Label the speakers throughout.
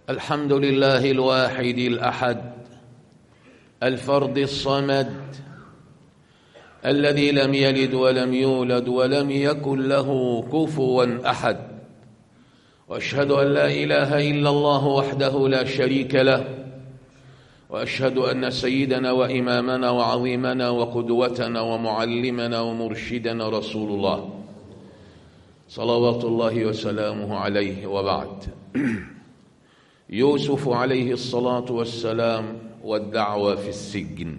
Speaker 1: الحمد لله الواحد الأحد الفرد الصمد الذي لم يلد ولم يولد ولم يكن له كفوا أحد وأشهد أن لا إله إلا الله وحده لا شريك له وأشهد أن سيدنا وإمامنا وعظيمنا وقدوتنا ومعلمنا ومرشدنا رسول الله صلوات الله وسلامه عليه وبعد يوسف عليه الصلاة والسلام والدعوة في السجن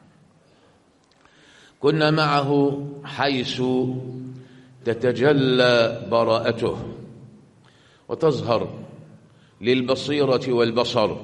Speaker 1: كنا معه حيث تتجلى براءته وتظهر للبصيرة والبصر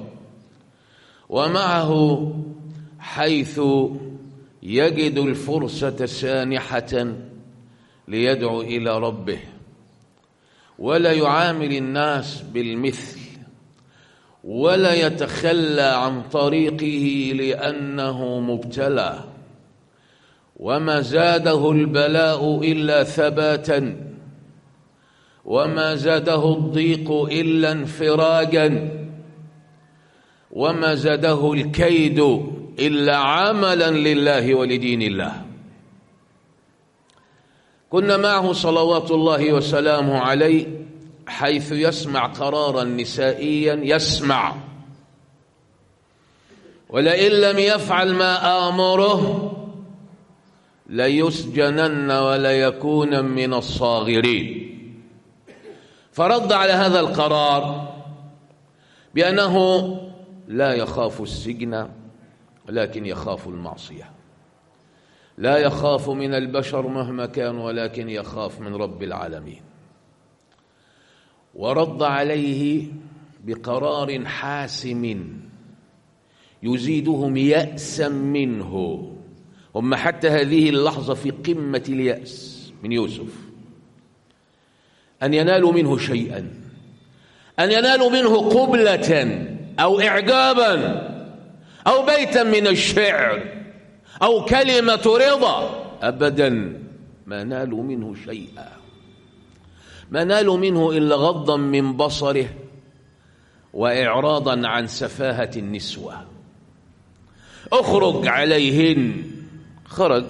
Speaker 1: ومعه حيث يجد الفرصة سانحة ليدعو إلى ربه ولا يعامل الناس بالمثل ولا يتخلى عن طريقه لأنه مبتلى وما زاده البلاء إلا ثباتا وما زاده الضيق إلا انفراجا وما زاده الكيد إلا عملا لله ولدين الله كنا معه صلوات الله وسلامه عليه حيث يسمع قرارا نسائيا يسمع ولئن لم يفعل ما آمره ليسجنن وليكون من الصاغرين فرد على هذا القرار بأنه لا يخاف السجن ولكن يخاف المعصية لا يخاف من البشر مهما كان ولكن يخاف من رب العالمين ورد عليه بقرار حاسم يزيدهم يأسا منه هم حتى هذه اللحظة في قمة اليأس من يوسف أن ينالوا منه شيئا أن ينالوا منه قبلة أو إعجابا أو بيتا من الشعر أو كلمة رضا أبدا ما نالوا منه شيئا ما نالوا منه إلا غضا من بصره وإعراضا عن سفاهة النسوة اخرج عليهن خرج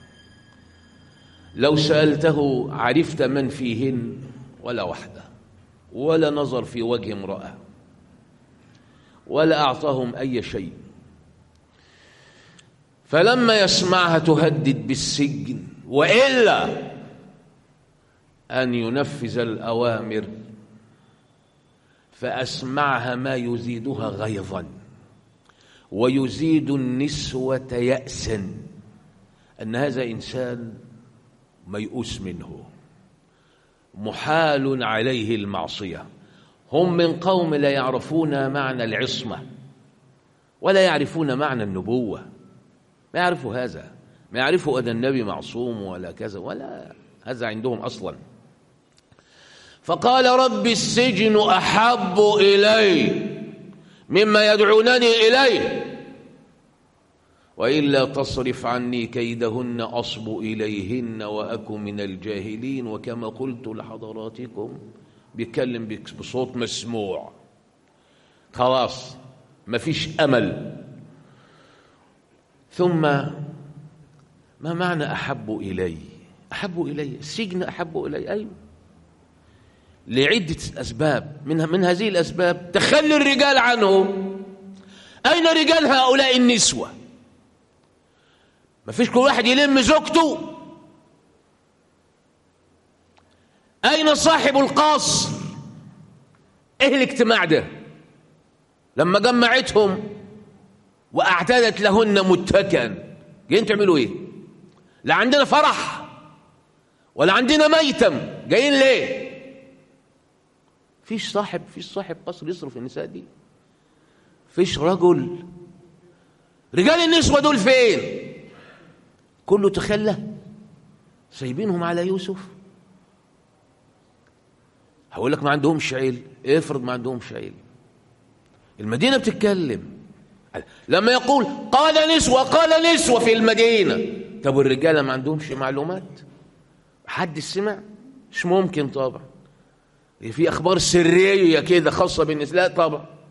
Speaker 1: لو سألته عرفت من فيهن ولا واحدة ولا نظر في وجه امرأة ولا أعطاهم أي شيء فلما يسمعها تهدد بالسجن وإلا أن ينفذ الأوامر فأسمعها ما يزيدها غيظا ويزيد النسوة يأسا أن هذا إنسان ميؤوس منه محال عليه المعصية هم من قوم لا يعرفون معنى العصمة ولا يعرفون معنى النبوة ما يعرفوا هذا ما يعرفوا أن النبي معصوم ولا كذا ولا هذا عندهم أصلا فقال رب السجن أحب إلي مما يدعونني إليه وإلا تصرف عني كيدهن أصب إليهن وأكن من الجاهلين وكما قلت لحضراتكم بيتكلم بصوت مسموع خلاص ما فيش أمل ثم ما معنى أحب إلي أحب إلي السجن أحب إلي أيوه لعدة أسباب من, من هذه الأسباب تخلي الرجال عنه أين رجال هؤلاء النسوة ما فيش كل واحد يلم زوجته أين صاحب القصر إيه الاجتماع ده لما جمعتهم وأعتدت لهن متكئا جايين تعملوا إيه لا عندنا فرح ولا عندنا ميتم جايين ليه فيش صاحب فيش صاحب قصر يصرف النساء دي فيش رجل رجال النسوة دول فين كله تخلى سايبينهم على يوسف هقول لك ما عندهمش عيل افرض ما عندهمش عيل المدينة بتتكلم لما يقول قال نسوة قال نسوة في المدينة طب الرجالة ما عندهمش معلومات حد سمع مش ممكن طبعا في اخبار سريه كده خاصه بالنساء لا طبعا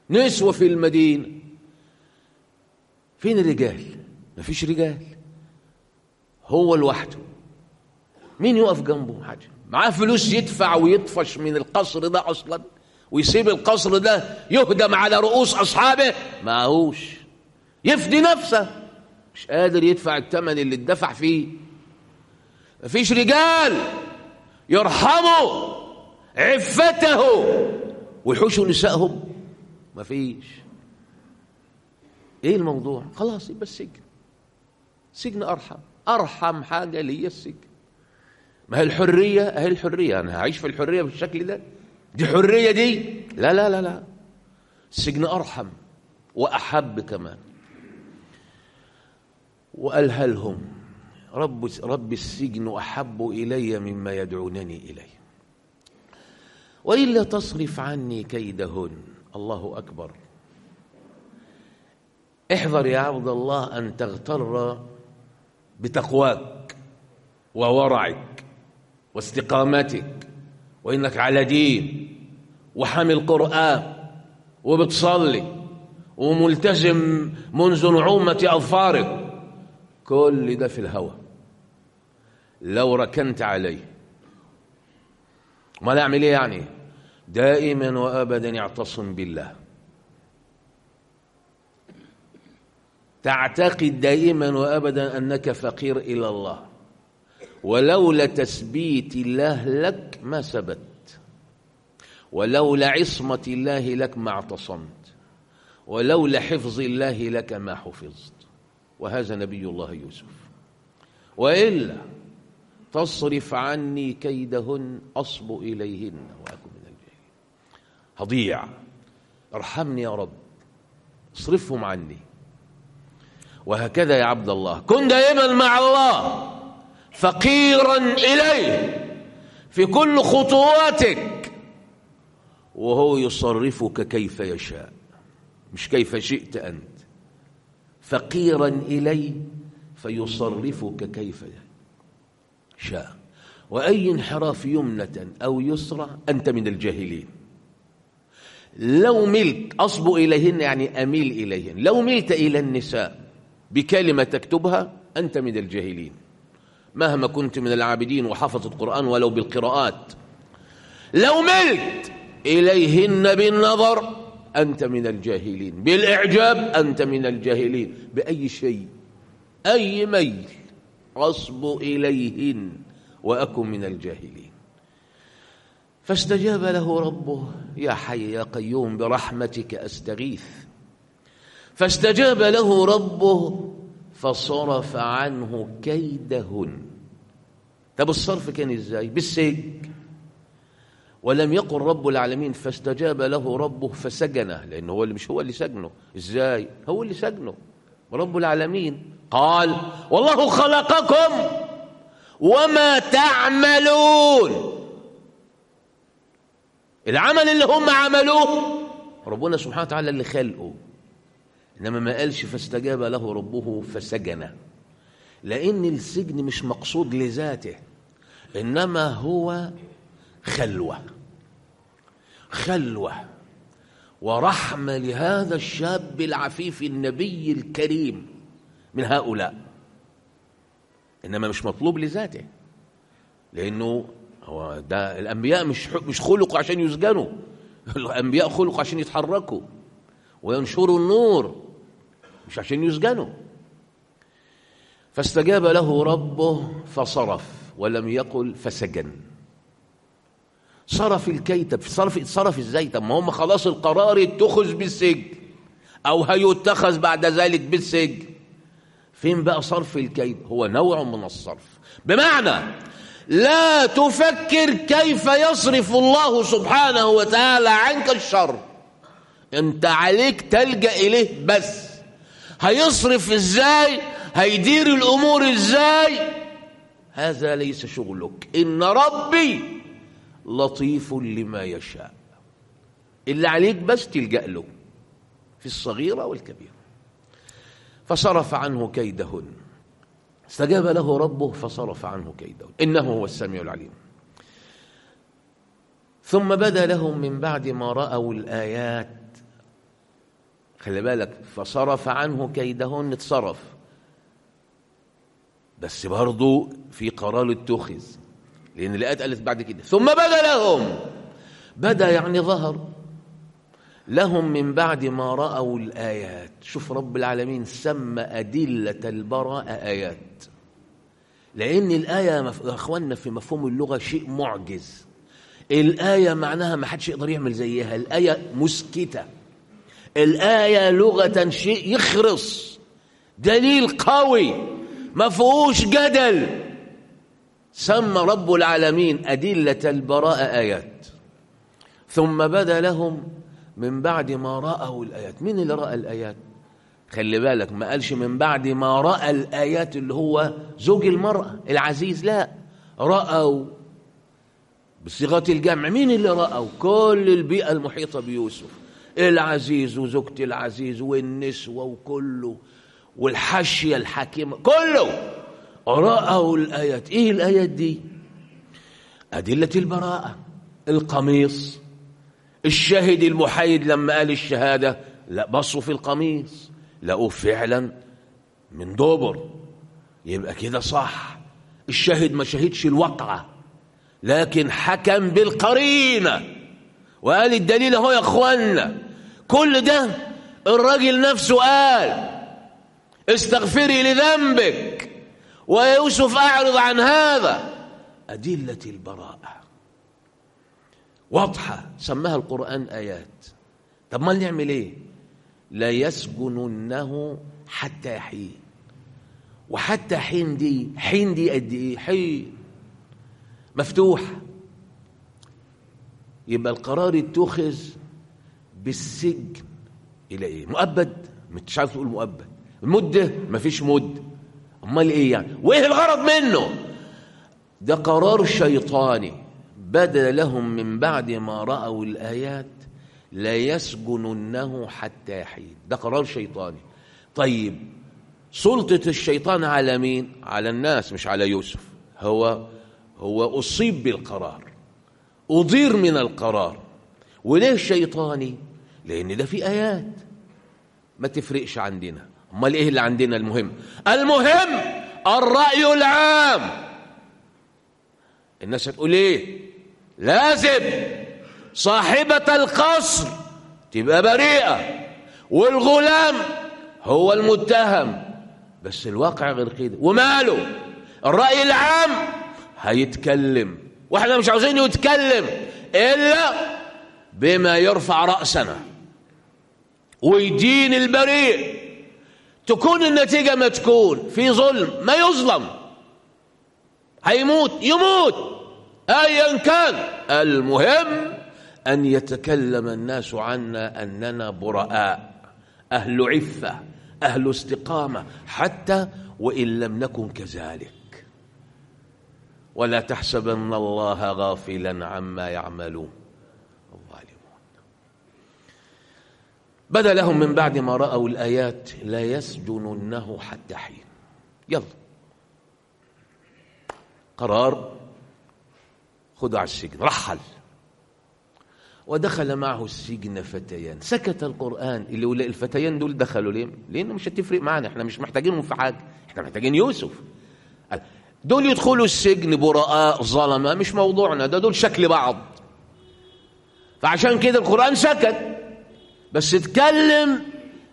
Speaker 1: نسوة في المدينة فين الرجال مفيش رجال هو لوحده مين يقف جنبه حاجة معاه فلوس يدفع ويطفش من القصر ده أصلا ويسيب القصر ده يهدم على رؤوس أصحابه معهوش يفدي نفسه مش قادر يدفع الثمن اللي اتدفع فيه مفيش رجال يرحموا عفته ويحوشوا نسائهم مفيش ايه الموضوع خلاص يبقى السجن سجن ارحم ارحم حاجه ليا السجن ما هي الحريه اهي الحريه انا هعيش في الحريه بالشكل ده دي حريه دي لا لا لا لا السجن ارحم واحب كمان وقالها لهم رب رب السجن احب الي مما يدعونني اليه والا تصرف عني كيدهن الله اكبر احذر يا عبد الله ان تغتر بتقواك وورعك واستقامتك وانك على دين وحامل قران وبتصلي وملتزم منذ نعومه اظفارك كل ده في الهوى لو ركنت عليه ما نعمل ايه يعني دائما وابدا اعتصم بالله تعتقد دائما وابدا انك فقير الى الله ولولا تثبيت الله لك ما ثبت ولولا عصمه الله لك ما اعتصمت ولولا حفظ الله لك ما حفظت وهذا نبي الله يوسف والا تصرف عني كيدهن اصب اليهن واكن من الجاهلين هضيع ارحمني يا رب اصرفهم عني وهكذا يا عبد الله كن دائما مع الله فقيرا اليه في كل خطواتك وهو يصرفك كيف يشاء مش كيف شئت انت فقيرا اليه فيصرفك كيف شاء واي انحراف يمنه او يسرى انت من الجاهلين لو ملت اصب اليهن يعني اميل اليهن لو ملت الى النساء بكلمه تكتبها انت من الجاهلين مهما كنت من العابدين وحفظ القران ولو بالقراءات لو ملت اليهن بالنظر أنت من الجاهلين بالإعجاب أنت من الجاهلين بأي شيء أي ميل أصب إليهن وأكن من الجاهلين فاستجاب له ربه يا حي يا قيوم برحمتك أستغيث فاستجاب له ربه فصرف عنه كيدهن طب الصرف كان ازاي بالسجن ولم يقل رب العالمين فاستجاب له ربه فسجنه لأنه هو اللي مش هو اللي سجنه إزاي هو اللي سجنه رب العالمين قال والله خلقكم وما تعملون العمل اللي هم عملوه ربنا سبحانه وتعالى اللي خلقه إنما ما قالش فاستجاب له ربه فسجنه لأن السجن مش مقصود لذاته إنما هو خلوة خلوة ورحمة لهذا الشاب العفيف النبي الكريم من هؤلاء إنما مش مطلوب لذاته لأنه هو ده الأنبياء مش مش خلقوا عشان يسجنوا الأنبياء خلقوا عشان يتحركوا وينشروا النور مش عشان يسجنوا فاستجاب له ربه فصرف ولم يقل فسجن صرف الكيت صرف صرف ازاي طب ما هم خلاص القرار اتخذ بالسجن او هيتخذ بعد ذلك بالسجن فين بقى صرف الكيد هو نوع من الصرف بمعنى لا تفكر كيف يصرف الله سبحانه وتعالى عنك الشر انت عليك تلجا اليه بس هيصرف ازاي هيدير الامور ازاي هذا ليس شغلك ان ربي لطيف لما يشاء اللي عليك بس تلجأ له في الصغيرة والكبيرة فصرف عنه كيدهن استجاب له ربه فصرف عنه كيدهن إنه هو السميع العليم ثم بدا لهم من بعد ما رأوا الآيات خلي بالك فصرف عنه كيدهن اتصرف بس برضو في قرار اتخذ لأن الآيات قالت بعد كده ثم بدا لهم بدا يعني ظهر لهم من بعد ما رأوا الآيات شوف رب العالمين سمى أدلة البراءة آيات لأن الآية يا أخواننا في مفهوم اللغة شيء معجز الآية معناها ما حدش يقدر يعمل زيها الآية مسكتة الآية لغة شيء يخرص دليل قوي ما فيهوش جدل سمى رب العالمين أدلة البراءة آيات ثم بدا لهم من بعد ما رأوا الآيات مين اللي رأى الآيات خلي بالك ما قالش من بعد ما رأى الآيات اللي هو زوج المرأة العزيز لا رأوا بصيغة الجمع مين اللي رأوا كل البيئة المحيطة بيوسف العزيز وزوجة العزيز والنسوة وكله والحشية الحكيمة كله رأوا الآيات إيه الآيات دي أدلة البراءة القميص الشاهد المحايد لما قال الشهادة لا بصوا في القميص لقوه فعلا من دبر يبقى كده صح الشاهد ما شهدش الوقعة لكن حكم بالقرينة وقال الدليل اهو يا اخوانا كل ده الراجل نفسه قال استغفري لذنبك ويوسف اعرض عن هذا أدلة البراءة واضحة سماها القرآن آيات طب ما نعمل ايه لا يسجننه حتى حين وحتى حين دي حين دي قد ايه حين مفتوح يبقى القرار اتخذ بالسجن الى ايه مؤبد مش عارف تقول مؤبد المده مفيش مده امال ايه يعني وايه الغرض منه ده قرار شيطاني بدا لهم من بعد ما راوا الايات لا يسجننه حتى حين ده قرار شيطاني طيب سلطة الشيطان على مين؟ على الناس مش على يوسف هو هو أصيب بالقرار أضير من القرار وليه شيطاني؟ لأن ده في آيات ما تفرقش عندنا أمال إيه اللي عندنا المهم؟ المهم الرأي العام الناس هتقول إيه؟ لازم صاحبة القصر تبقى بريئة والغلام هو المتهم بس الواقع غير كده وماله الرأي العام هيتكلم واحنا مش عاوزين يتكلم إلا بما يرفع رأسنا ويدين البريء تكون النتيجة ما تكون في ظلم ما يظلم هيموت يموت أيا كان المهم أن يتكلم الناس عنا أننا براء أهل عفة أهل استقامة حتى وإن لم نكن كذلك ولا تحسبن الله غافلا عما يعملون الظالمون بدا لهم من بعد ما رأوا الآيات لا يسجننه حتى حين يلا قرار خذوا على السجن رحل ودخل معه السجن فتيان سكت القرآن اللي الفتيان دول دخلوا ليه لأنه مش هتفرق معنا احنا مش محتاجينهم في حاجة احنا محتاجين يوسف دول يدخلوا السجن براء ظلمة مش موضوعنا ده دول شكل بعض فعشان كده القرآن سكت بس اتكلم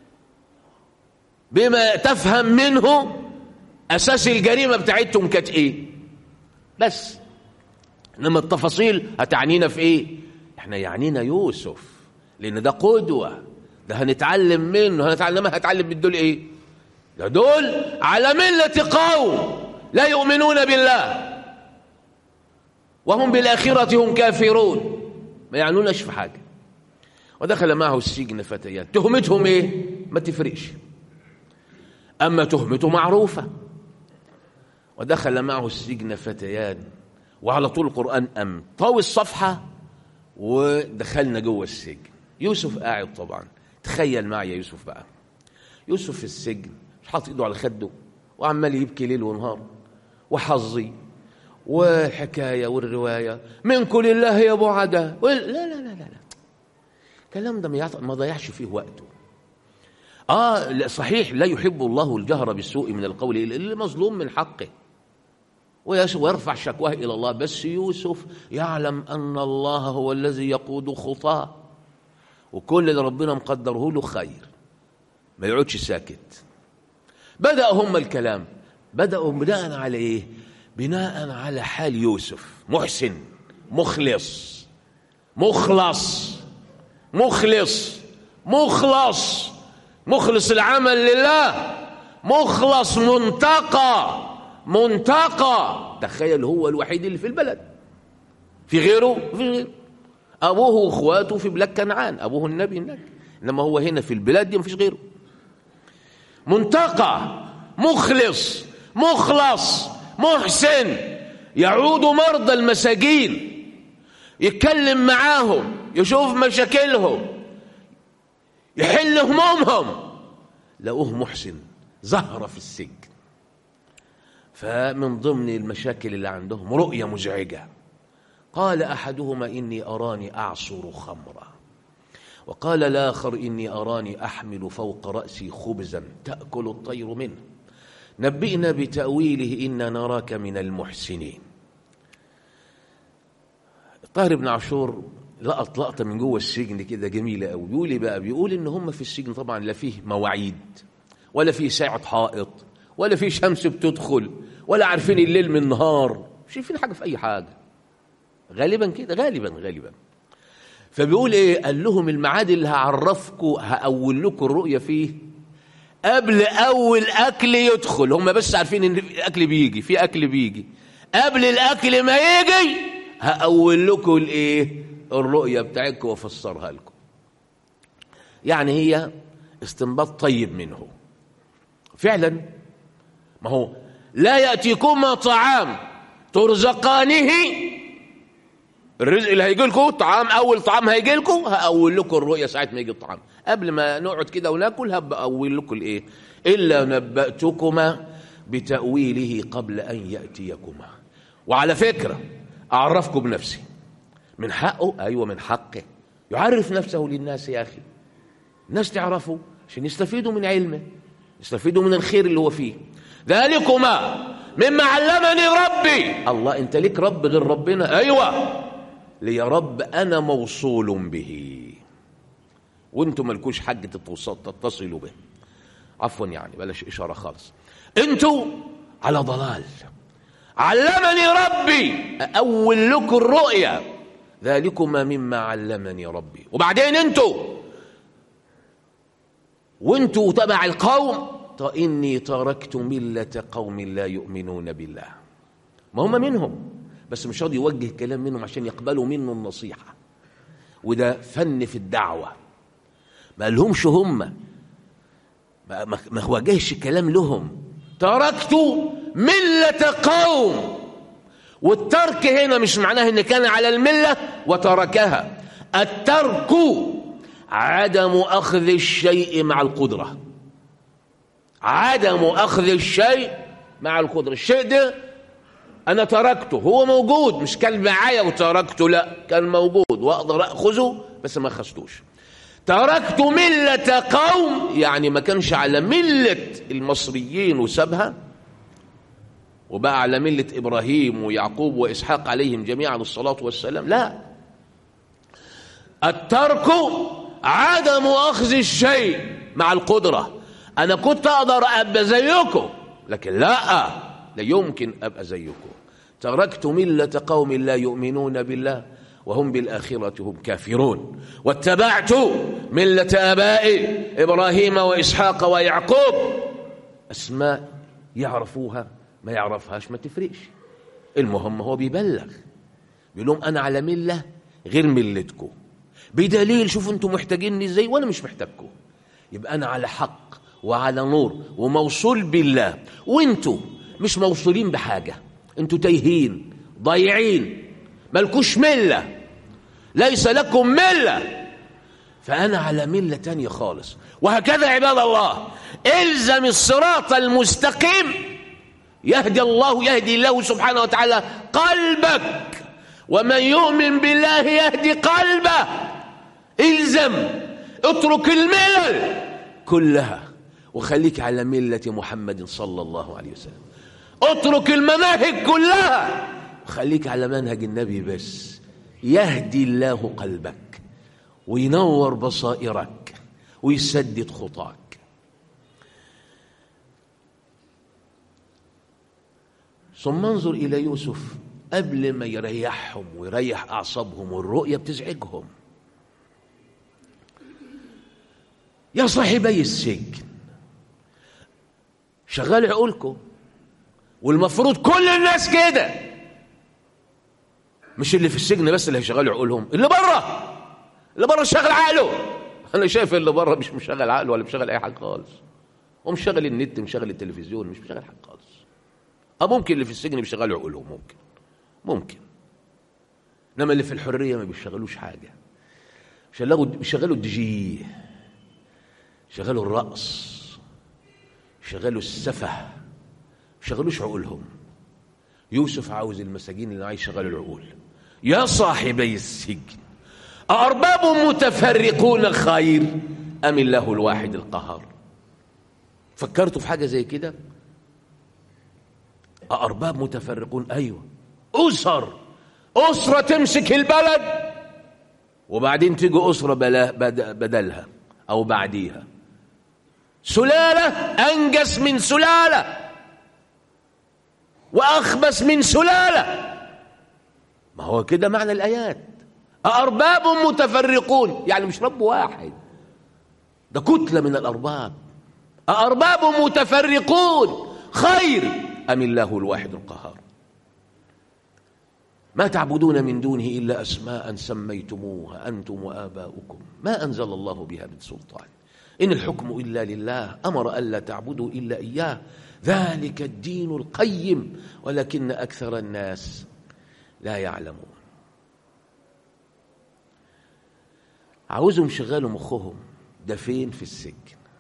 Speaker 1: بما تفهم منه أساس الجريمة بتاعتهم كانت إيه بس إنما التفاصيل هتعنينا في إيه احنا يعنينا يوسف لان ده قدوة ده هنتعلم منه هنتعلم هنتعلم من دول ايه ده دول على ملة قوم لا يؤمنون بالله وهم بالآخرة هم كافرون ما يعنوناش في حاجة ودخل معه السجن فتيان تهمتهم ايه ما تفرقش أما تهمته معروفة ودخل معه السجن فتيان وعلى طول القرآن أم طوي الصفحة ودخلنا جوه السجن يوسف قاعد طبعا تخيل معي يا يوسف بقى يوسف في السجن مش حاطط ايده على خده وعمال يبكي ليل ونهار وحظي والحكايه والروايه منكم لله يا بعدا لا لا لا لا لا الكلام ده ما ضيعش فيه وقته آه صحيح لا يحب الله الجهر بالسوء من القول إلا مظلوم من حقه ويرفع شكواه إلى الله بس يوسف يعلم أن الله هو الذي يقود خطاه وكل اللي ربنا مقدره له خير ما يقعدش ساكت بدأوا هم الكلام بدأوا بناء على إيه بناء على حال يوسف محسن مخلص مخلص مخلص مخلص مخلص العمل لله مخلص منتقى منتقى تخيل هو الوحيد اللي في البلد في غيره في غيره ابوه واخواته في بلاد كنعان ابوه النبي هناك انما هو هنا في البلاد دي مفيش غيره منتقى مخلص مخلص محسن يعود مرضى المساجين يتكلم معاهم يشوف مشاكلهم يحل همومهم لقوه محسن ظهر في السجن فمن ضمن المشاكل اللي عندهم رؤية مزعجة قال أحدهما إني أراني أعصر خمرا وقال الآخر إني أراني أحمل فوق رأسي خبزا تأكل الطير منه نبئنا بتأويله إنا نراك من المحسنين طاهر بن عاشور لقط لقطة من جوه السجن كده جميلة قوي بيقول إيه بقى بيقول إن هم في السجن طبعا لا فيه مواعيد ولا فيه ساعة حائط ولا فيه شمس بتدخل ولا عارفين الليل من النهار مش شايفين حاجة في أي حاجة غالبا كده غالبا غالبا فبيقول ايه قال لهم الميعاد اللي هعرفكم هأول لكم الرؤية فيه قبل أول أكل يدخل هم بس عارفين إن الأكل بيجي في أكل بيجي قبل الأكل ما يجي هأول لكم الإيه الرؤية بتاعتكم وأفسرها لكم يعني هي استنباط طيب منه فعلا ما هو لا يأتيكما طعام ترزقانه الرزق اللي هيجي لكم طعام اول طعام هيجي لكم هاول لكم الرؤيا ساعه ما يجي الطعام قبل ما نقعد كده وناكل هبقى اول لكم الايه الا نباتكما بتاويله قبل ان ياتيكما وعلى فكره اعرفكم بنفسي من حقه ايوه من حقه يعرف نفسه للناس يا اخي الناس تعرفه عشان يستفيدوا من علمه يستفيدوا من الخير اللي هو فيه ذلكما مما علمني ربي الله انت ليك رب غير ربنا ايوه لي رب انا موصول به وانتم ملكوش حق تتصلوا به عفوا يعني بلاش اشاره خالص انتوا على ضلال علمني ربي اول لكم الرؤيا ذلكما مما علمني ربي وبعدين انتوا وانتوا تبع القوم إني تركت ملة قوم لا يؤمنون بالله ما هم منهم بس مش راضي يوجه كلام منهم عشان يقبلوا منه النصيحة وده فن في الدعوة ما لهمش هم ما, ما, ما وجهش كلام لهم تركت ملة قوم والترك هنا مش معناه ان كان على الملة وتركها الترك عدم أخذ الشيء مع القدرة عدم أخذ الشيء مع القدرة الشيء ده أنا تركته هو موجود مش كان معايا وتركته لا كان موجود وأقدر أخذه بس ما أخذتوش تركت ملة قوم يعني ما كانش على ملة المصريين وسابها وبقى على ملة إبراهيم ويعقوب وإسحاق عليهم جميعا الصلاة والسلام لا الترك عدم أخذ الشيء مع القدرة أنا كنت أقدر أبقى زيكم لكن لا لا يمكن أبقى زيكم تركت ملة قوم لا يؤمنون بالله وهم بالآخرة هم كافرون واتبعت ملة آبائي إبراهيم وإسحاق ويعقوب أسماء يعرفوها ما يعرفهاش ما تفرقش المهم هو بيبلغ بيقول لهم أنا على ملة غير ملتكم بدليل شوفوا انتم محتاجيني ازاي وانا مش محتاجكم يبقى انا على حق وعلى نور وموصول بالله وانتوا مش موصولين بحاجه انتوا تايهين ضايعين ملكوش مله ليس لكم مله فانا على مله تانية خالص وهكذا عباد الله الزم الصراط المستقيم يهدي الله يهدي الله سبحانه وتعالى قلبك ومن يؤمن بالله يهدي قلبه الزم اترك الملل كلها وخليك على ملة محمد صلى الله عليه وسلم اترك المناهج كلها وخليك على منهج النبي بس يهدي الله قلبك وينور بصائرك ويسدد خطاك ثم انظر إلى يوسف قبل ما يريحهم ويريح أعصابهم والرؤية بتزعجهم يا صاحبي السجن شغال عقولكم والمفروض كل الناس كده مش اللي في السجن بس اللي هيشغلوا عقولهم اللي بره اللي بره شغل عقله انا شايف اللي بره مش مشغل عقله ولا مشغل اي حاجه خالص ومشغل النت مشغل التلفزيون مش مشغل حاجه خالص اه ممكن اللي في السجن بيشغلوا عقولهم ممكن ممكن انما اللي في الحريه ما بيشغلوش حاجه بيشغلوا بيشغلوا الدي جي شغلوا الرقص شغلوا السفه شغلوش عقولهم يوسف عاوز المساجين اللي عايز يشغلوا العقول يا صاحبي السجن أأرباب متفرقون خير أم الله الواحد القهار فكرتوا في حاجة زي كده أأرباب متفرقون أيوة أسر أسرة تمسك البلد وبعدين تيجي أسرة بلا بدلها أو بعديها سلالة أنجس من سلالة وأخبث من سلالة ما هو كده معنى الآيات أأرباب متفرقون يعني مش رب واحد ده كتلة من الأرباب أأرباب متفرقون خير أم الله الواحد القهار ما تعبدون من دونه إلا أسماء سميتموها أنتم وآباؤكم ما أنزل الله بها من سلطان إن الحكم إلا لله أمر ألا تعبدوا إلا إياه ذلك الدين القيم ولكن أكثر الناس لا يعلمون عاوزهم يشغلوا مخهم ده فين في السجن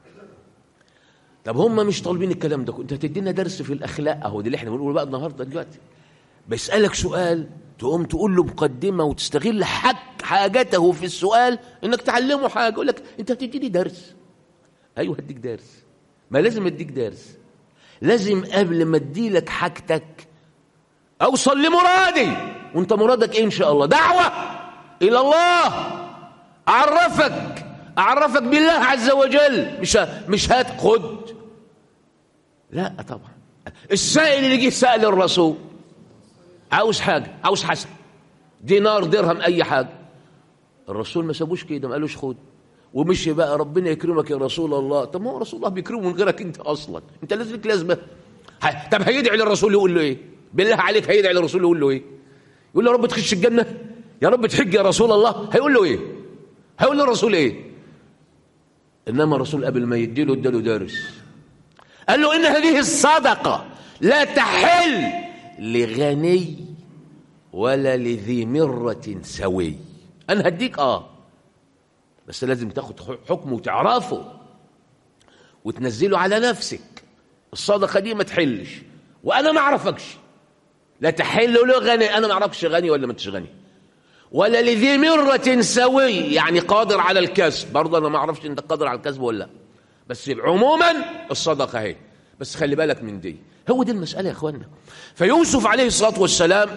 Speaker 1: طب هم مش طالبين الكلام ده انت هتدينا درس في الاخلاق اهو ده اللي احنا بنقوله بقى النهارده دلوقتي بيسالك سؤال تقوم تقول له مقدمه وتستغل حق حاجته في السؤال انك تعلمه حاجه يقول لك انت هتديني درس ايوه هديك درس ما لازم اديك درس لازم قبل ما اديلك حاجتك اوصل لمرادي وانت مرادك ايه ان شاء الله دعوه الى الله اعرفك اعرفك بالله عز وجل مش مش هات خد لا طبعا السائل اللي جه سال الرسول عاوز حاجه عاوز حسن دينار درهم اي حاجه الرسول ما سابوش كده ما قالوش خد ومشي بقى ربنا يكرمك يا رسول الله طب ما هو رسول الله بيكرمه من غيرك انت اصلا انت لازم لك لازمه طب هيدعي للرسول يقول له ايه بالله عليك هيدعي للرسول يقول له ايه يقول له يا رب تخش الجنه يا رب تحج يا رسول الله هيقول له ايه هيقول له الرسول ايه انما الرسول قبل ما يديله اداله درس قال له ان هذه الصدقه لا تحل لغني ولا لذي مره سوي انا هديك اه بس لازم تاخد حكمه وتعرفه وتنزله على نفسك الصدقه دي ما تحلش وانا ما اعرفكش لا تحل له غني انا ما اعرفش غني ولا ما انتش غني ولا لذي مرة سوي يعني قادر على الكسب برضه انا ما اعرفش انت قادر على الكسب ولا لا بس عموما الصدقه اهي بس خلي بالك من دي هو دي المساله يا اخوانا فيوسف عليه الصلاه والسلام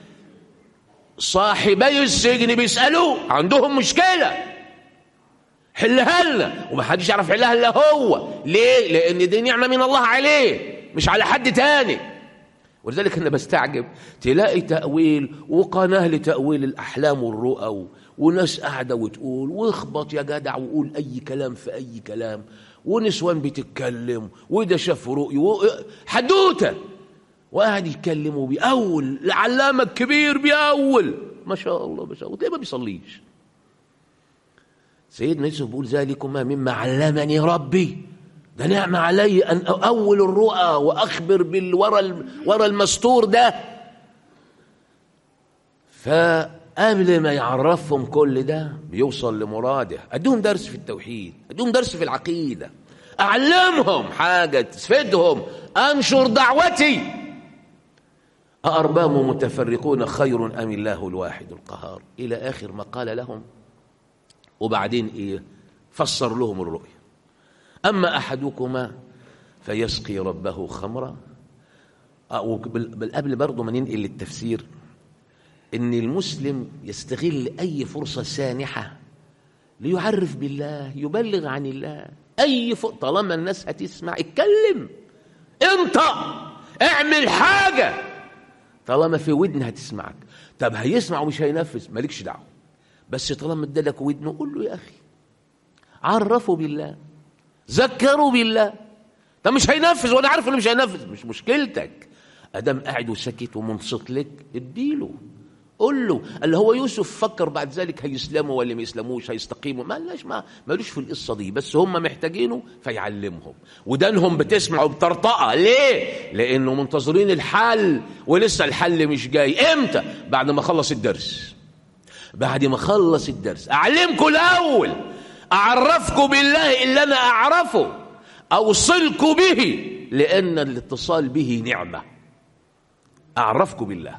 Speaker 1: صاحبي السجن بيسالوه عندهم مشكله حلها لنا ومحدش يعرف يحلها الا هو ليه لان دي نعمه من الله عليه مش على حد تاني ولذلك انا بستعجب تلاقي تاويل وقناه لتاويل الاحلام والرؤى وناس قاعده وتقول واخبط يا جدع وقول اي كلام في اي كلام ونسوان بتتكلم وده شاف رؤي حدوته وقاعد يتكلم وبيأول العلامه الكبير بيأول ما شاء الله ما شاء الله ما بيصليش سيدنا يوسف بيقول ذلكما مما علمني ربي ده نعمة علي أن أول الرؤى وأخبر بالورى ورا المستور ده فقبل ما يعرفهم كل ده بيوصل لمراده أديهم درس في التوحيد أديهم درس في العقيدة أعلمهم حاجة تفيدهم أنشر دعوتي أأرباب متفرقون خير أم الله الواحد القهار إلى آخر ما قال لهم وبعدين إيه فسر لهم الرؤيا أما أحدكما فيسقي ربه خمرا قبل برضه ما ننقل للتفسير ان المسلم يستغل اي فرصه سانحه ليعرف بالله يبلغ عن الله اي فرصه طالما الناس هتسمع اتكلم انت اعمل حاجه طالما في ودن هتسمعك طب هيسمع ومش هينفذ مالكش دعوه بس طالما ادالك ودنه قول له يا اخي عرفه بالله ذكروا بالله طب مش هينفذ وانا عارف انه مش هينفذ مش مشكلتك ادام قاعد وساكت ومنصت لك اديله قول له اللي هو يوسف فكر بعد ذلك هيسلموا ولا ما يسلموش هيستقيموا ما لاش ما مالوش في القصه دي بس هم محتاجينه فيعلمهم ودانهم بتسمع وبترطقه ليه لانه منتظرين الحل ولسه الحل مش جاي امتى بعد ما خلص الدرس بعد ما خلص الدرس اعلمكم الاول اعرفكم بالله اللي انا اعرفه اوصلكم به لان الاتصال به نعمه اعرفكم بالله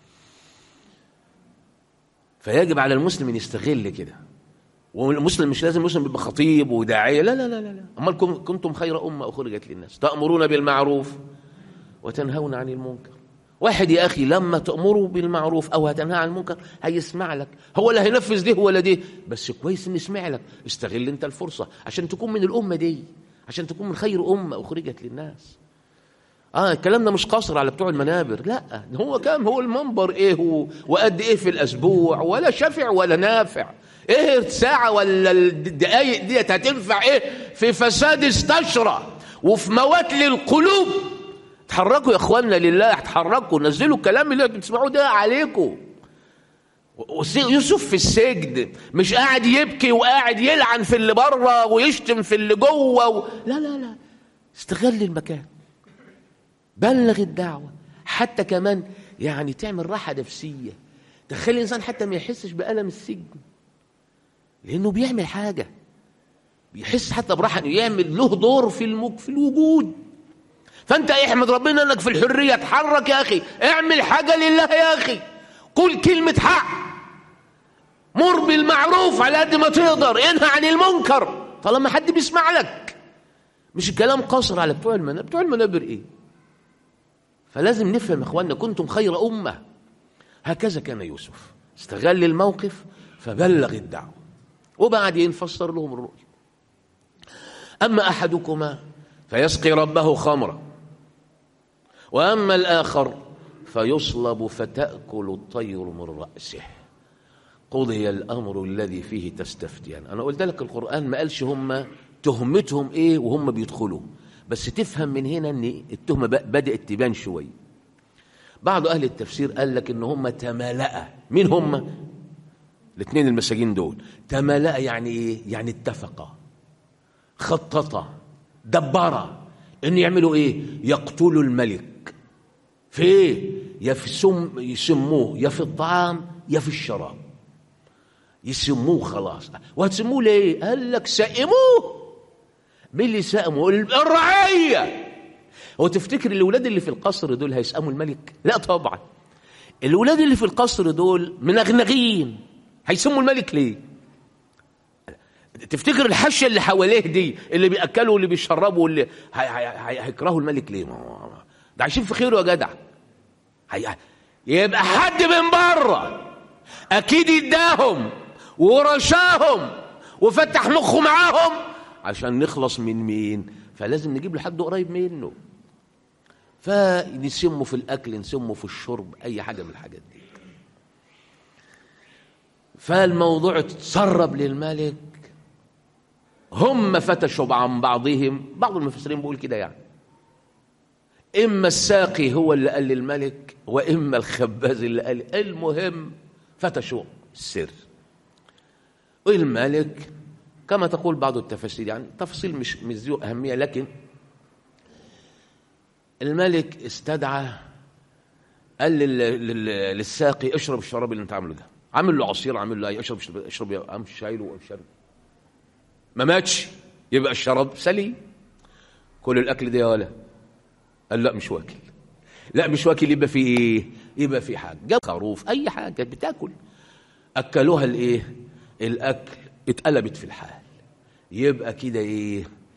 Speaker 1: فيجب على المسلم ان يستغل كده والمسلم مش لازم المسلم يبقى خطيب وداعيه لا لا لا لا لا امال كنتم خير امه اخرجت للناس تامرون بالمعروف وتنهون عن المنكر واحد يا اخي لما تامره بالمعروف او هتنهى عن المنكر هيسمع لك هو لا هينفذ ده ولا ده بس كويس ان يسمع لك استغل انت الفرصه عشان تكون من الامه دي عشان تكون من خير امه اخرجت للناس اه الكلام ده مش قصر على بتوع المنابر لا هو كام هو المنبر ايه هو وقد ايه في الاسبوع ولا شفع ولا نافع ايه الساعة ولا الدقايق ديت هتنفع ايه في فساد استشرى وفي موات للقلوب تحركوا يا اخوانا لله تحركوا نزلوا الكلام اللي بتسمعوه ده عليكم يوسف في السجن مش قاعد يبكي وقاعد يلعن في اللي بره ويشتم في اللي جوه و... لا لا لا استغل المكان بلغ الدعوة حتى كمان يعني تعمل راحة نفسية تخلي الإنسان حتى ما يحسش بألم السجن لأنه بيعمل حاجة بيحس حتى براحة إنه يعمل له دور في المك في الوجود فأنت احمد ربنا إنك في الحرية اتحرك يا أخي اعمل حاجة لله يا أخي قول كلمة حق مر بالمعروف على قد ما تقدر انهى عن المنكر طالما حد بيسمع لك مش الكلام قاصر على بتوع المنابر بتوع المنابر ايه فلازم نفهم يا اخواننا كنتم خير امه هكذا كان يوسف استغل الموقف فبلغ الدعوه وبعدين فسر لهم الرؤيا اما احدكما فيسقي ربه خمرا واما الاخر فيصلب فتاكل الطير من راسه قضي الامر الذي فيه تستفتيان انا قلت لك القران ما قالش هم تهمتهم ايه وهم بيدخلوا بس تفهم من هنا ان التهمه بدات تبان شويه بعض اهل التفسير قال لك ان هم تمالأ مين هم الاثنين المساجين دول تمالأ يعني ايه يعني اتفقا خططا دبرا ان يعملوا ايه يقتلوا الملك في ايه يا في سم يسموه يا في الطعام يا في الشراب يسموه خلاص وهتسموه ليه قال لك سئموه مين اللي سأموا الرعية هو تفتكر الأولاد اللي في القصر دول هيسأموا الملك لا طبعا الأولاد اللي في القصر دول منغنغين هيسموا الملك ليه تفتكر الحشة اللي حواليه دي اللي بيأكلوا واللي بيشربوا واللي هيكرهوا الملك ليه ده عايشين في خيره يا جدع يبقى حد من بره اكيد اداهم ورشاهم وفتح مخه معاهم عشان نخلص من مين فلازم نجيب له حد قريب منه فنسمه في الاكل نسمه في الشرب اي حاجه من الحاجات دي فالموضوع تسرب للملك هم فتشوا عن بعضهم بعض المفسرين بيقول كده يعني اما الساقي هو اللي قال للملك واما الخباز اللي قال المهم فتشوا السر والملك كما تقول بعض التفاسير يعني تفاصيل مش مش ذو أهمية لكن الملك استدعى قال للساقي اشرب الشراب اللي انت عامله ده عامل له عصير عامل له اي اشرب اشرب يا قام شايله وشرب ما ماتش يبقى الشراب سليم كل الاكل ده يا ولا قال لا مش واكل لا مش واكل يبقى في ايه يبقى في حاجه جاب خروف اي حاجه بتاكل اكلوها الايه الاكل اتقلبت في الحال يبقى كده ايه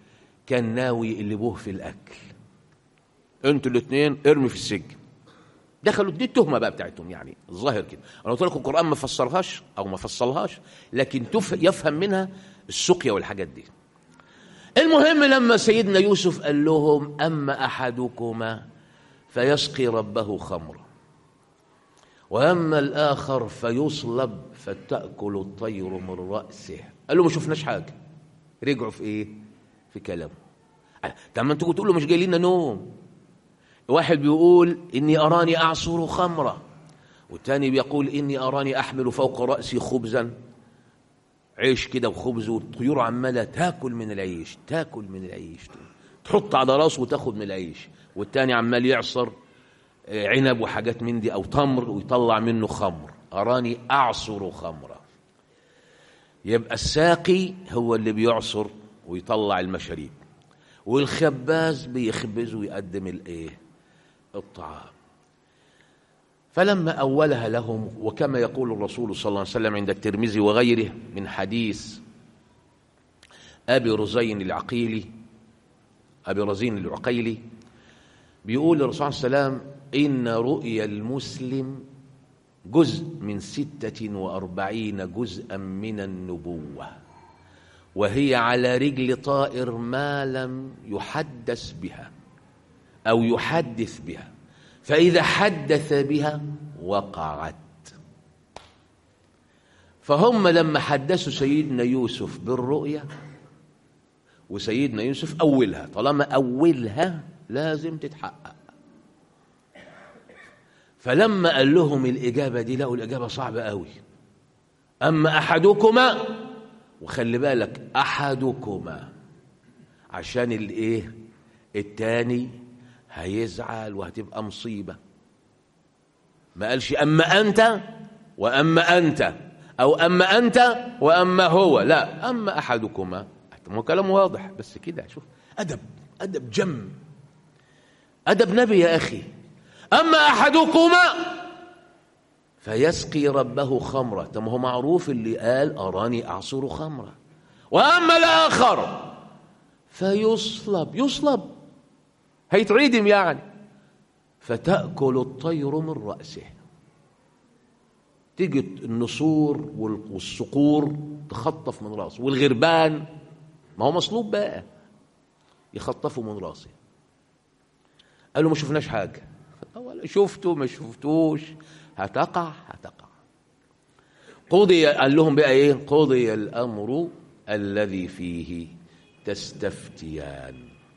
Speaker 1: كان ناوي اللي بوه في الاكل انتوا الاثنين ارمي في السجن دخلوا دي التهمه بقى بتاعتهم يعني الظاهر كده انا قلت لكم القران ما فسرهاش او ما فصلهاش لكن تف يفهم منها السقيا والحاجات دي المهم لما سيدنا يوسف قال لهم اما احدكما فيسقي ربه خمرا واما الاخر فيصلب فتاكل الطير من راسه قال له ما شفناش حاجه رجعوا في ايه في كلامه طب ما انتوا تقولوا مش جاي لنا نوم واحد بيقول اني اراني اعصر خمرا والتاني بيقول اني اراني احمل فوق راسي خبزا عيش كده وخبز والطيور عماله تاكل من العيش تاكل من العيش تحط على راسه وتاخد من العيش والتاني عمال يعصر عنب وحاجات من دي او تمر ويطلع منه خمر اراني اعصر خمرا يبقى الساقي هو اللي بيعصر ويطلع المشاريب والخباز بيخبز ويقدم الايه الطعام فلما اولها لهم وكما يقول الرسول صلى الله عليه وسلم عند الترمذي وغيره من حديث ابي رزين العقيلي ابي رزين العقيلي بيقول الرسول صلى الله عليه وسلم إن رؤيا المسلم جزء من ستة وأربعين جزءا من النبوة وهي على رجل طائر ما لم يحدث بها أو يحدث بها فإذا حدث بها وقعت فهم لما حدثوا سيدنا يوسف بالرؤيا وسيدنا يوسف أولها طالما أولها لازم تتحقق فلما قال لهم الإجابة دي لقوا الإجابة صعبة قوي أما أحدكما وخلي بالك أحدكما عشان الإيه التاني هيزعل وهتبقى مصيبة ما قالش أما أنت وأما أنت أو أما أنت وأما هو لا أما أحدكما ما كلام واضح بس كده شوف أدب أدب جم أدب نبي يا أخي أما أحدكما فيسقي ربه خمرة طب هو معروف اللي قال أراني أعصر خمرة وأما الآخر فيصلب يصلب هيتعيدم يعني فتأكل الطير من رأسه تيجي النسور والصقور تخطف من راسه والغربان ما هو مصلوب بقى يخطفوا من راسه قالوا ما شفناش حاجه ولا شفتوا ما شفتوش هتقع هتقع قضي قال لهم بقى ايه قضي الامر الذي فيه تستفتيان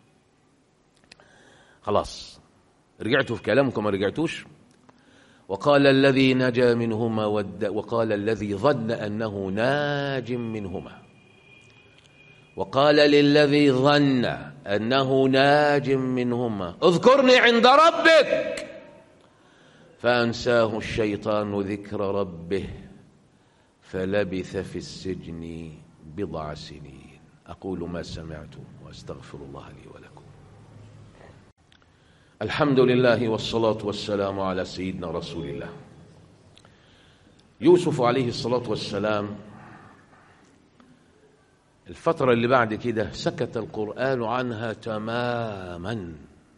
Speaker 1: خلاص رجعتوا في كلامكم ما رجعتوش وقال الذي نجا منهما ود وقال الذي ظن انه ناج منهما وقال للذي ظن انه ناج منهما اذكرني عند ربك فانساه الشيطان ذكر ربه فلبث في السجن بضع سنين اقول ما سمعت واستغفر الله لي ولكم الحمد لله والصلاه والسلام على سيدنا رسول الله يوسف عليه الصلاه والسلام الفترة اللي بعد كده سكت القرآن عنها تماما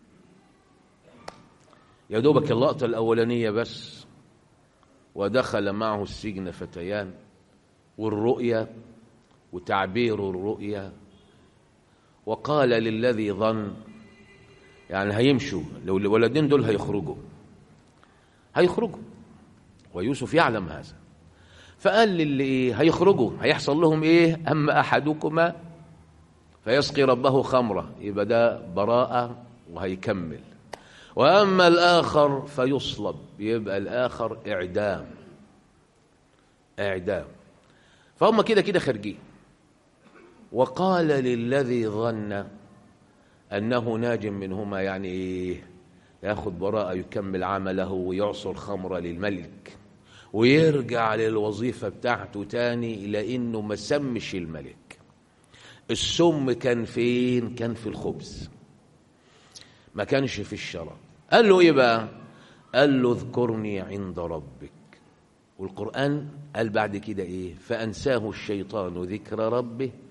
Speaker 1: يا دوبك اللقطة الأولانية بس ودخل معه السجن فتيان والرؤيا وتعبير الرؤيا وقال للذي ظن يعني هيمشوا لو الولدين دول هيخرجوا هيخرجوا ويوسف يعلم هذا فقال للي ايه هيخرجوا هيحصل لهم ايه اما احدكما فيسقي ربه خمره يبقى ده براءه وهيكمل واما الاخر فيصلب يبقى الاخر اعدام اعدام فهم كده كده خارجين وقال للذي ظن انه ناج منهما يعني ايه ياخذ براءه يكمل عمله ويعصر خمره للملك ويرجع للوظيفة بتاعته تاني لأنه ما سمش الملك السم كان فين كان في الخبز ما كانش في الشراب قال له ايه بقى قال له اذكرني عند ربك والقرآن قال بعد كده ايه فأنساه الشيطان ذكر ربه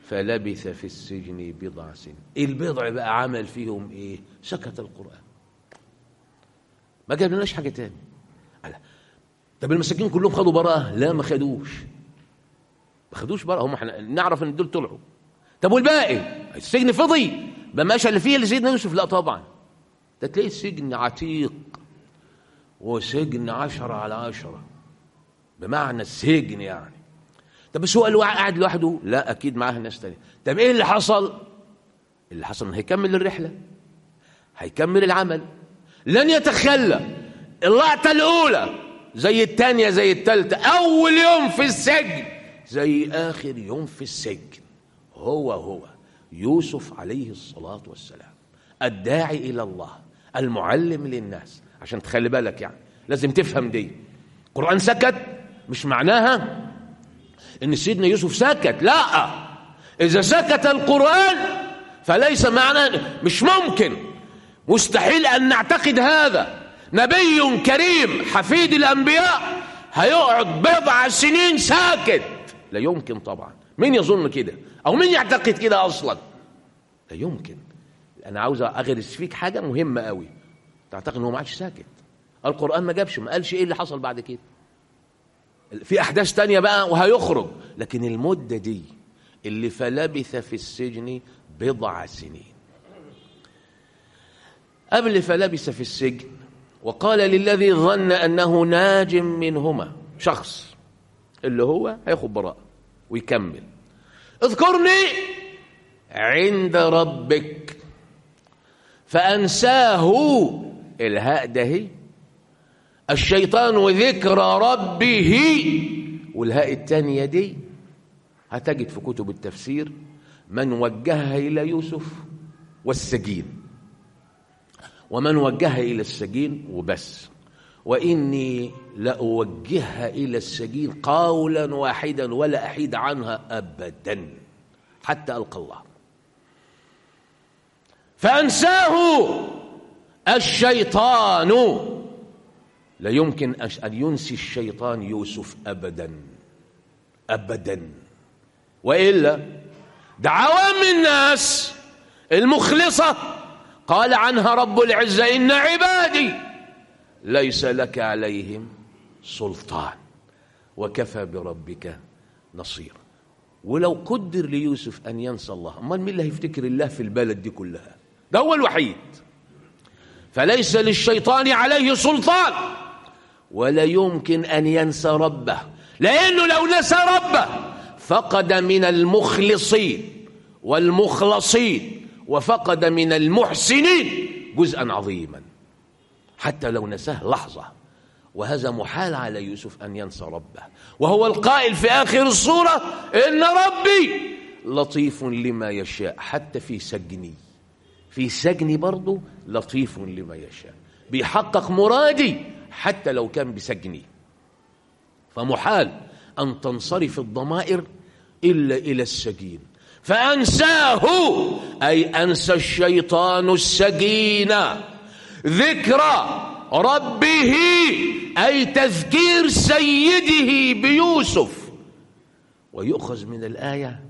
Speaker 1: فلبث في السجن بضع سنين البضع بقى عمل فيهم ايه سكت القرآن ما جابلناش حاجة تاني طب المساكين كلهم خدوا براءة لا ما خدوش ما خدوش براءة هم احنا نعرف ان دول طلعوا طب والباقي السجن فضي ما ماشى اللي فيه اللي سيدنا يوسف لا طبعا ده تلاقي السجن عتيق وسجن عشرة على عشرة بمعنى السجن يعني طب بس هو اللي قاعد لوحده لا اكيد معاه ناس تانية طب ايه اللي حصل اللي حصل انه هيكمل الرحله هيكمل العمل لن يتخلى اللقطه الاولى زي الثانيه زي الثالثه اول يوم في السجن زي اخر يوم في السجن هو هو يوسف عليه الصلاه والسلام الداعي الى الله المعلم للناس عشان تخلي بالك يعني لازم تفهم دي القران سكت مش معناها ان سيدنا يوسف سكت لا اذا سكت القران فليس معناه مش ممكن مستحيل ان نعتقد هذا نبي كريم حفيد الانبياء هيقعد بضع سنين ساكت لا يمكن طبعا مين يظن كده او مين يعتقد كده اصلا لا يمكن انا عاوز اغرس فيك حاجه مهمه قوي تعتقد ان هو ما عادش ساكت القران ما جابش ما قالش ايه اللي حصل بعد كده في احداث تانية بقى وهيخرج لكن المده دي اللي فلبث في السجن بضع سنين قبل فلبث في السجن وقال للذي ظن انه ناج منهما شخص اللي هو هياخد براءه ويكمل اذكرني عند ربك فانساه الهاء ده الشيطان ذكر ربه والهاء الثانيه دي هتجد في كتب التفسير من وجهها الى يوسف والسجين ومن وجهها الى السجين وبس واني لاوجهها الى السجين قولا واحدا ولا احيد عنها ابدا حتى القى الله فانساه الشيطان لا يمكن ان ينسي الشيطان يوسف ابدا ابدا والا ده عوام الناس المخلصه قال عنها رب العزه ان عبادي ليس لك عليهم سلطان وكفى بربك نصيرا ولو قدر ليوسف ان ينسى الله امال مين اللي هيفتكر الله في البلد دي كلها ده هو الوحيد فليس للشيطان عليه سلطان ولا يمكن ان ينسى ربه لانه لو نسى ربه فقد من المخلصين والمخلصين وفقد من المحسنين جزءا عظيما حتى لو نساه لحظه وهذا محال على يوسف ان ينسى ربه وهو القائل في اخر الصوره ان ربي لطيف لما يشاء حتى في سجني في سجني برضه لطيف لما يشاء بيحقق مرادي حتى لو كان بسجني فمحال أن تنصرف الضمائر إلا إلى السجين فأنساه أي أنسى الشيطان السجين ذكرى ربه أي تذكير سيده بيوسف ويؤخذ من الآية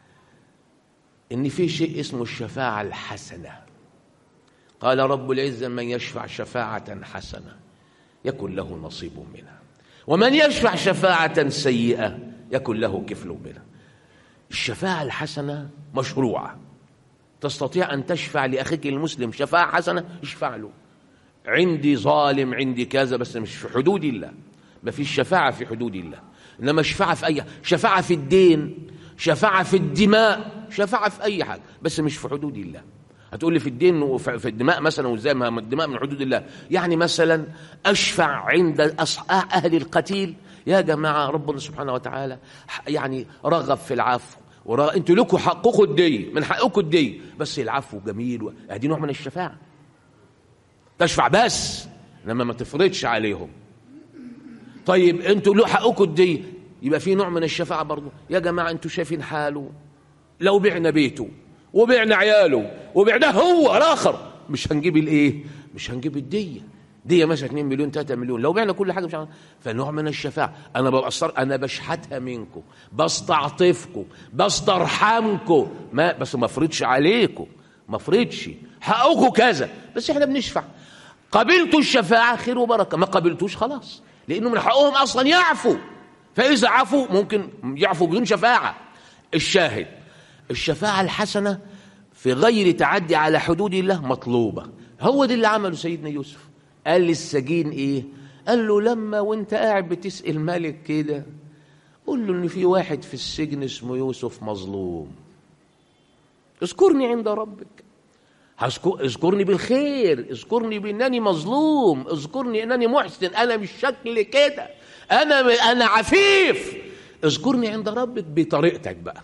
Speaker 1: إن في شيء اسمه الشفاعة الحسنة قال رب العزة من يشفع شفاعة حسنة يكن له نصيب منها ومن يشفع شفاعة سيئة يكن له كفل منها الشفاعة الحسنة مشروعة تستطيع أن تشفع لأخيك المسلم شفاعة حسنة اشفع له عندي ظالم عندي كذا بس مش في حدود الله ما فيش شفاعة في حدود الله إنما شفاعة في أي شفاعة في الدين شفاعة في الدماء شفاعة في أي حاجة بس مش في حدود الله هتقول لي في الدين وفي الدماء مثلا وازاي ما الدماء من حدود الله يعني مثلا اشفع عند اهل القتيل يا جماعه ربنا سبحانه وتعالى يعني رغب في العفو ورغب انتوا لكم حقكم الدي من حقكم الدي بس العفو جميل و... دي نوع من الشفاعه تشفع بس لما ما تفرضش عليهم طيب انتوا له حقكم الدي يبقى في نوع من الشفاعه برضه يا جماعه انتوا شايفين حاله لو بعنا بيته وبعنا عياله وبعناه هو الاخر مش هنجيب الايه مش هنجيب الديه دي مثلا 2 مليون 3 مليون لو بعنا كل حاجه مش عارف فنوع من الشفاعه انا ببصر انا بشحتها منكم بستعطفكم بسترحمكم ما بس ما افرضش عليكم ما افرضش حقكم كذا بس احنا بنشفع قبلتوا الشفاعه خير وبركه ما قبلتوش خلاص لانه من حقهم اصلا يعفوا فاذا عفوا ممكن يعفوا بدون شفاعه الشاهد الشفاعه الحسنه في غير تعدي على حدود الله مطلوبه هو ده اللي عمله سيدنا يوسف قال للسجين ايه قال له لما وانت قاعد بتسأل ملك كده قول له ان في واحد في السجن اسمه يوسف مظلوم اذكرني عند ربك اذكرني بالخير اذكرني بانني مظلوم اذكرني انني محسن انا مش شكل كده انا انا عفيف اذكرني عند ربك بطريقتك بقى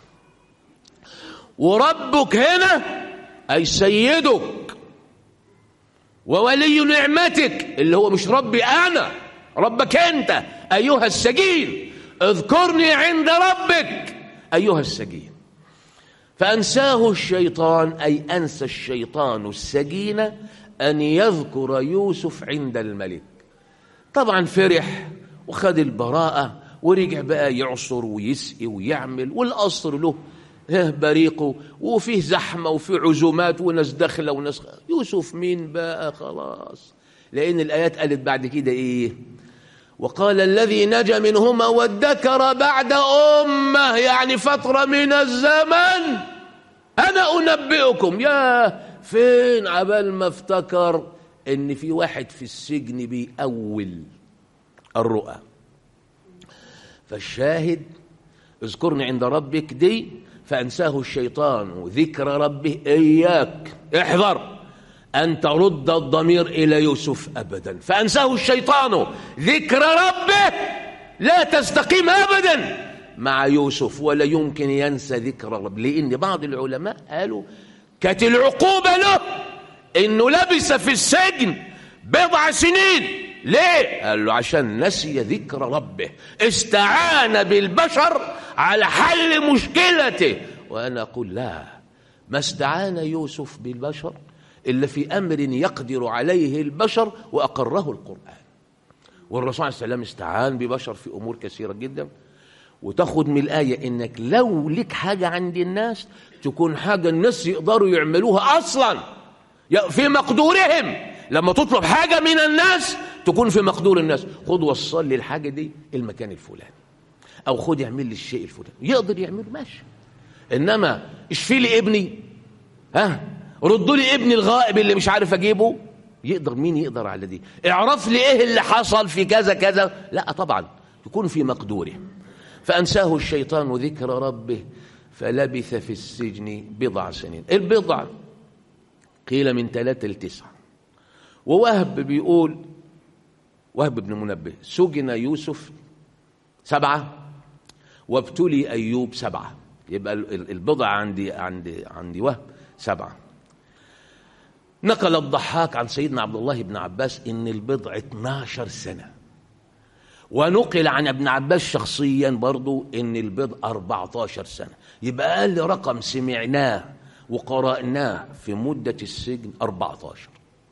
Speaker 1: وربك هنا اي سيدك وولي نعمتك اللي هو مش ربي انا ربك انت ايها السجين اذكرني عند ربك ايها السجين فانساه الشيطان اي انسى الشيطان السجين ان يذكر يوسف عند الملك طبعا فرح وخد البراءه ورجع بقى يعصر ويسقي ويعمل والقصر له بريقه وفيه زحمه وفيه عزومات وناس داخله وناس يوسف مين بقى خلاص لان الايات قالت بعد كده ايه وقال الذي نجا منهما وادكر بعد امه يعني فتره من الزمن انا انبئكم يا فين عبال ما افتكر ان في واحد في السجن بيأول الرؤى فالشاهد اذكرني عند ربك دي فأنساه الشيطان ذكر ربه إياك احذر أن ترد الضمير إلى يوسف أبدا فأنساه الشيطان ذكر ربه لا تستقيم أبدا مع يوسف ولا يمكن ينسى ذكر رب لأن بعض العلماء قالوا كانت العقوبة له إنه لبس في السجن بضع سنين ليه؟ قال له عشان نسي ذكر ربه استعان بالبشر على حل مشكلته وأنا أقول لا ما استعان يوسف بالبشر إلا في أمر يقدر عليه البشر وأقره القرآن والرسول عليه السلام استعان ببشر في أمور كثيرة جدا وتاخد من الآية إنك لو لك حاجة عند الناس تكون حاجة الناس يقدروا يعملوها أصلا في مقدورهم لما تطلب حاجة من الناس تكون في مقدور الناس خد وصل لي الحاجة دي المكان الفلاني أو خد يعمل لي الشيء الفلاني يقدر يعمله ماشي إنما اشفي لي ابني ها ردوا لي ابني الغائب اللي مش عارف أجيبه يقدر مين يقدر على دي اعرف لي ايه اللي حصل في كذا كذا لا طبعا يكون في مقدوره فأنساه الشيطان ذكر ربه فلبث في السجن بضع سنين البضع قيل من ثلاثة لتسعة ووهب بيقول وهب بن منبه سجن يوسف سبعة وابتلي أيوب سبعة يبقى البضع عندي عندي عندي وهب سبعة نقل الضحاك عن سيدنا عبد الله بن عباس إن البضع 12 سنة ونقل عن ابن عباس شخصيا برضو إن البضع 14 سنة يبقى أقل رقم سمعناه وقرأناه في مدة السجن 14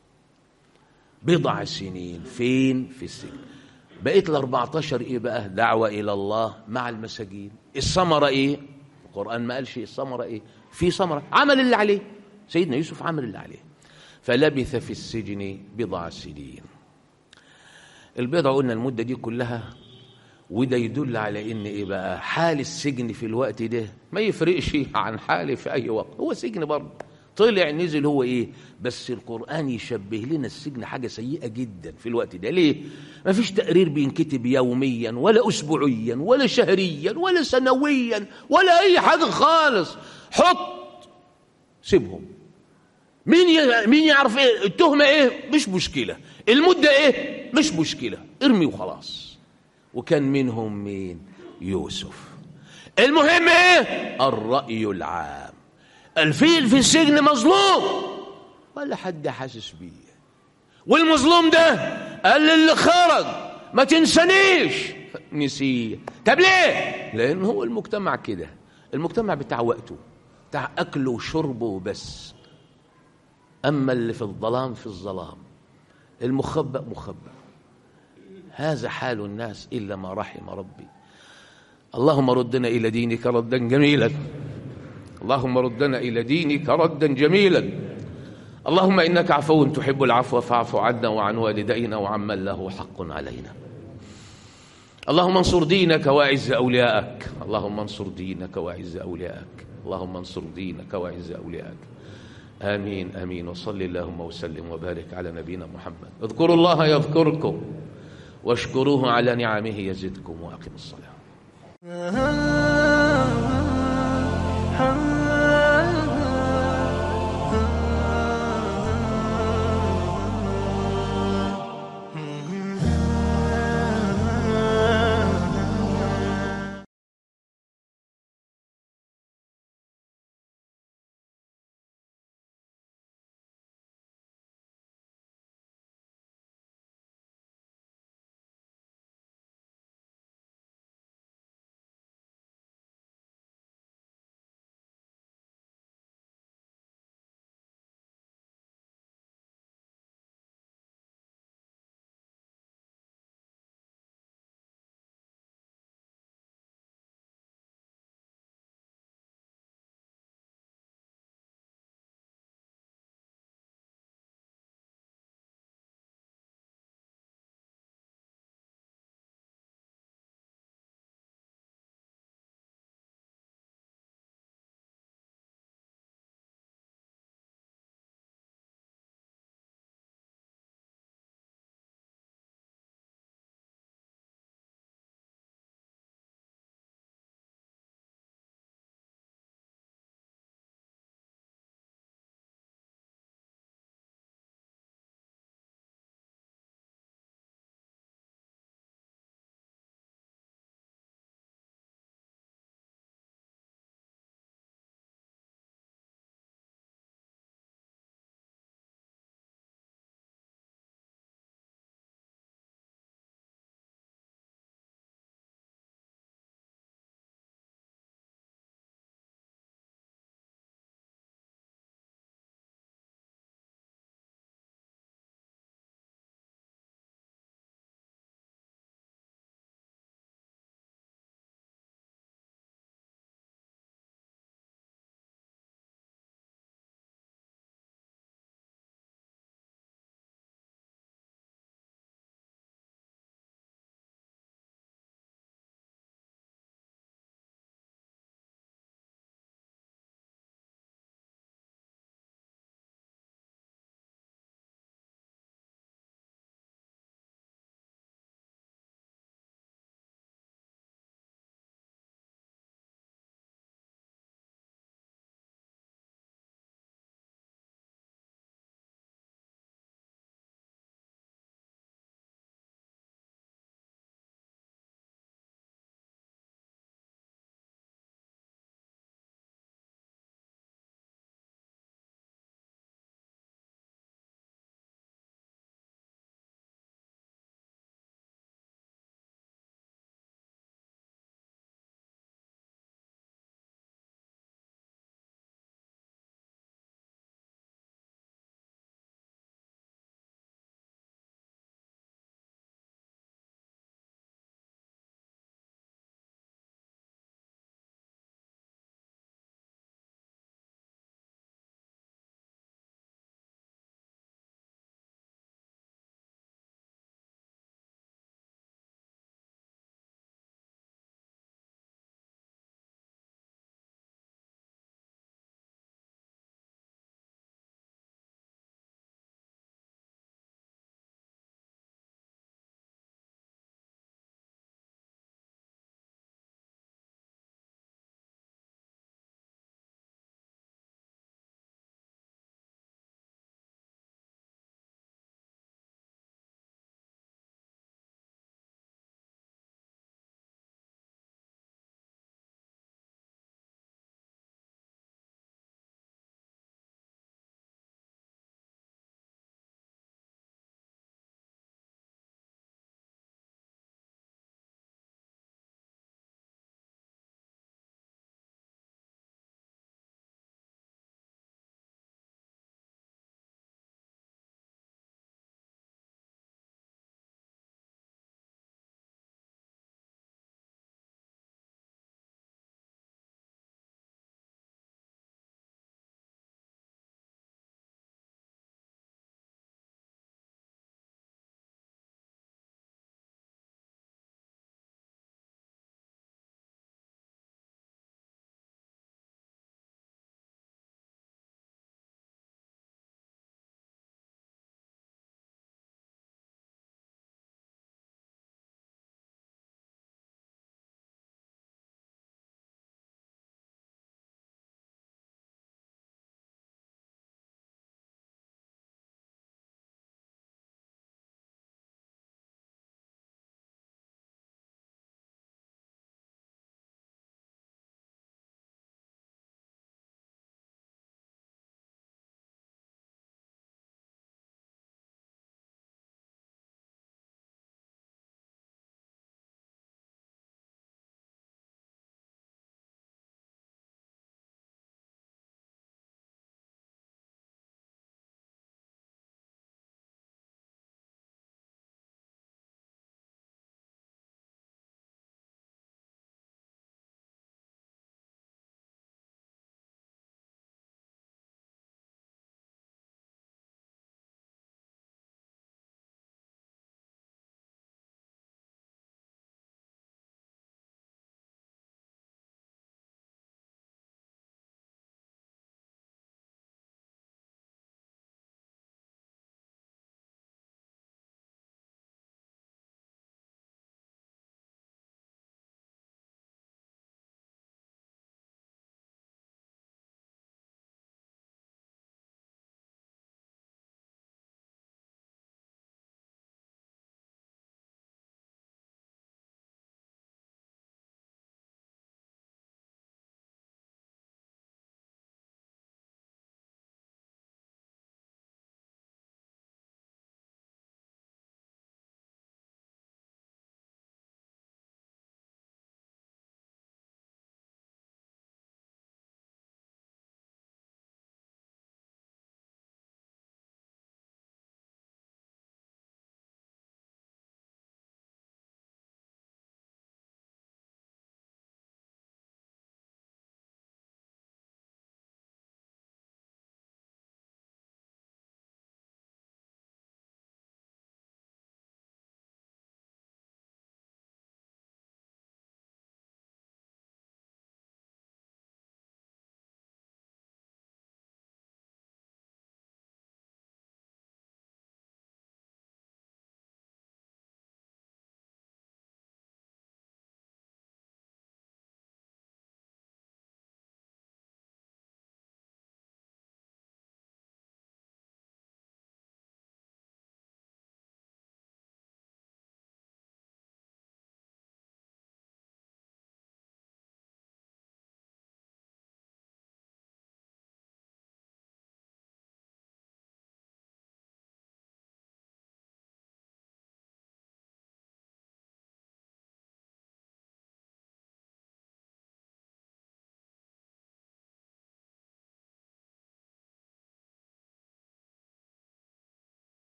Speaker 1: بضع سنين فين في السجن بقيت ال 14 ايه بقى دعوة إلى الله مع المساجين الثمرة ايه القرآن ما قالش الثمرة ايه في ثمرة عمل اللي عليه سيدنا يوسف عمل اللي عليه فلبث في السجن بضع سنين البضع قلنا المدة دي كلها وده يدل على ان ايه بقى حال السجن في الوقت ده ما يفرقش عن حاله في اي وقت هو سجن برضه طلع نزل هو ايه بس القرآن يشبه لنا السجن حاجة سيئة جدا في الوقت ده ليه ما فيش تقرير بينكتب يوميا ولا أسبوعيا ولا شهريا ولا سنويا ولا أي حاجة خالص حط سيبهم مين ي... مين يعرف ايه التهمة ايه مش مشكلة المدة ايه مش مشكلة ارمي وخلاص وكان منهم مين يوسف المهم ايه الرأي العام الفيل في السجن مظلوم ولا حد حاسس بيه والمظلوم ده قال للي خرج ما تنسانيش نسيه طب ليه لان هو المجتمع كده المجتمع بتاع وقته بتاع اكله وشربه وبس اما اللي في الظلام في الظلام المخبأ مخبأ هذا حال الناس إلا ما رحم ربي اللهم ردنا إلى دينك ردا جميلا اللهم ردنا إلى دينك ردا جميلا اللهم إنك عفو تحب العفو فاعف عنا وعن والدينا وعمن له حق علينا اللهم انصر دينك واعز أولياءك اللهم انصر دينك واعز أولياءك اللهم انصر دينك واعز أولياءك آمين آمين وصل اللهم وسلم وبارك على نبينا محمد اذكروا الله يذكركم واشكروه على نعمه يزدكم وأقم الصلاة